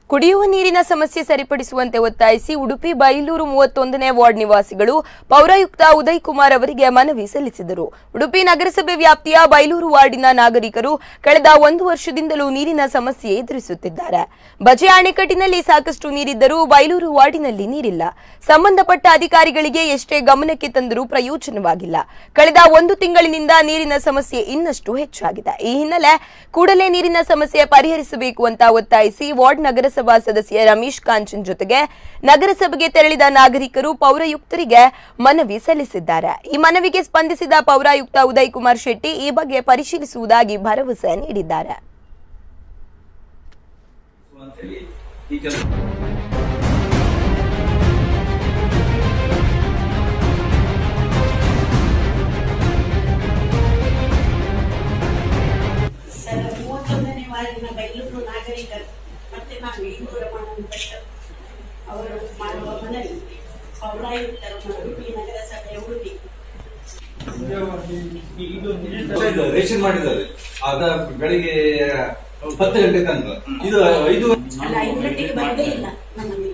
ಕುಡಿಯುವ ನೀರಿನ ಸಮಸ್ಯೆ ಸರಿಪಡಿಸುವಂತೆ ಒತ್ತಾಯಿಸಿ ಉಡುಪಿ ಬೈಲೂರು ಮೂವತ್ತೊಂದನೇ ವಾರ್ಡ್ ನಿವಾಸಿಗಳು ಪೌರಾಯುಕ್ತ ಉದಯ್ ಕುಮಾರ್ ಅವರಿಗೆ ಮನವಿ ಸಲ್ಲಿಸಿದರು ಉಡುಪಿ ನಗರಸಭೆ ವ್ಯಾಪ್ತಿಯ ಬೈಲೂರು ವಾರ್ಡಿನ ನಾಗರಿಕರು ಕಳೆದ ಒಂದು ವರ್ಷದಿಂದಲೂ ನೀರಿನ ಸಮಸ್ಯೆ ಎದುರಿಸುತ್ತಿದ್ದಾರೆ ಬಜೆ ಅಣೆಕಟ್ಟಿನಲ್ಲಿ ಸಾಕಷ್ಟು ನೀರಿದ್ದರೂ ಬೈಲೂರು ವಾರ್ಡಿನಲ್ಲಿ ನೀರಿಲ್ಲ ಸಂಬಂಧಪಟ್ಟ ಅಧಿಕಾರಿಗಳಿಗೆ ಎಷ್ಟೇ ಗಮನಕ್ಕೆ ತಂದರೂ ಪ್ರಯೋಜನವಾಗಿಲ್ಲ ಕಳೆದ ಒಂದು ತಿಂಗಳಿನಿಂದ ನೀರಿನ ಸಮಸ್ಯೆ ಇನ್ನಷ್ಟು ಹೆಚ್ಚಾಗಿದೆ ಈ ಹಿನ್ನೆಲೆ ಕೂಡಲೇ ನೀರಿನ ಸಮಸ್ಯೆ ಪರಿಹರಿಸಬೇಕು ಅಂತ ಒತ್ತಾಯಿಸಿ ವಾರ್ಡ್ ನಗರಸಭಾ ಸದಸ್ಯ ರಮೇಶ್ ಕಾಂಚನ್ ಜೊತೆಗೆ ನಗರಸಭೆಗೆ ತೆರಳಿದ ನಾಗರಿಕರು ಪೌರಾಯುಕ್ತರಿಗೆ ಮನವಿ ಸಲ್ಲಿಸಿದ್ದಾರೆ ಈ ಮನವಿಗೆ ಸ್ಪಂದಿಸಿದ ಪೌರಾಯುಕ್ತ ಉದಯ್ ಕುಮಾರ್ ಶೆಟ್ಟಿ ಈ ಬಗ್ಗೆ ಪರಿಶೀಲಿಸುವುದಾಗಿ ಭರವಸೆ ನೀಡಿದ್ದಾರೆ ಅಂತೇಳಿ ಈ ಕೆಲಸ ಸರ್ ಮೂವತ್ತೊಂದನೇ ವಾರ್ಡಿನ ಬೆಂಗಳೂರು ನಾಗರಿಕರು ಮತ್ತೆ ನಾನು ಇನ್ನೂರ ಮಾಡಲು ಬೆಟ್ಟ ಅವರು ಮಾಡುವ ಮನವಿ ಪೌರಾಯುಕ್ತರು ಉಡುಪಿ ನಗರಸಭೆ ಉಡುಪಿ ಇದು ರೇಷನ್ ಮಾಡಿದ್ದಾರೆ ಆಗ ಬೆಳಿಗ್ಗೆ ಹತ್ತು ಗಂಟೆ ತನಕ ಇದು ಐದು ಅಲ್ಲ ಐದು ಗಂಟೆಗೆ ಬರದೇ ಇಲ್ಲ ನಮಗೆ